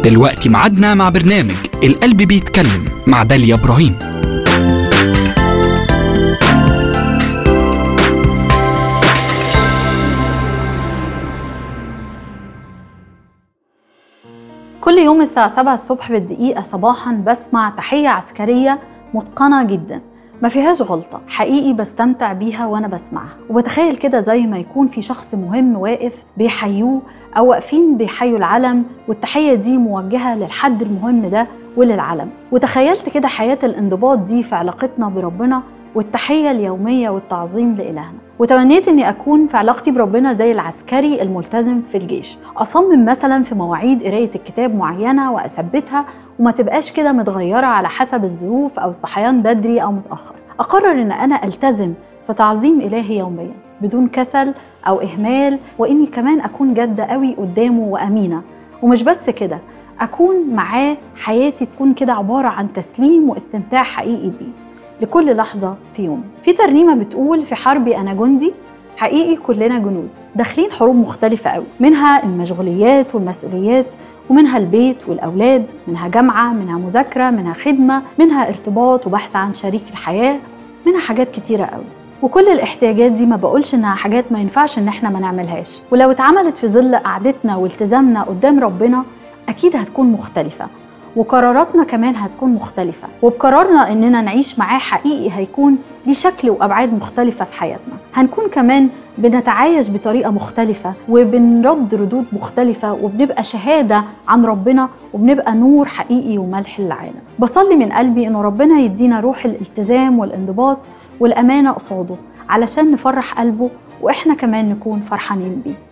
دلوقتي معادنا مع برنامج القلب بيتكلم مع داليا إبراهيم كل يوم الساعة 7 الصبح بالدقيقة صباحا بسمع تحية عسكرية متقنة جدا ما فيهاش غلطة حقيقي بستمتع بيها وأنا بسمعها وبتخيل كده زي ما يكون في شخص مهم واقف بيحيوه أو واقفين بيحيوا العلم والتحية دي موجهة للحد المهم ده وللعلم وتخيلت كده حياة الانضباط دي في علاقتنا بربنا والتحية اليومية والتعظيم لإلهنا وتمنيت اني اكون في علاقتي بربنا زي العسكري الملتزم في الجيش اصمم مثلا في مواعيد قرايه الكتاب معينه واثبتها وما تبقاش كده متغيره على حسب الظروف او الصحيان بدري او متاخر اقرر ان انا التزم في تعظيم الهي يوميا بدون كسل او اهمال واني كمان اكون جاده قوي قدامه وامينه ومش بس كده اكون معاه حياتي تكون كده عباره عن تسليم واستمتاع حقيقي بيه لكل لحظة في يوم في ترنيمة بتقول في حربي أنا جندي حقيقي كلنا جنود داخلين حروب مختلفة قوي منها المشغوليات والمسؤوليات ومنها البيت والأولاد منها جامعة منها مذاكرة منها خدمة منها ارتباط وبحث عن شريك الحياة منها حاجات كتيرة قوي وكل الاحتياجات دي ما بقولش انها حاجات ما ينفعش ان احنا ما نعملهاش ولو اتعملت في ظل قعدتنا والتزامنا قدام ربنا اكيد هتكون مختلفه وقراراتنا كمان هتكون مختلفة وبقرارنا إننا نعيش معاه حقيقي هيكون ليه شكل وأبعاد مختلفة في حياتنا هنكون كمان بنتعايش بطريقة مختلفة وبنرد ردود مختلفة وبنبقى شهادة عن ربنا وبنبقى نور حقيقي وملح للعالم بصلي من قلبي إنه ربنا يدينا روح الالتزام والانضباط والأمانة قصاده علشان نفرح قلبه وإحنا كمان نكون فرحانين بيه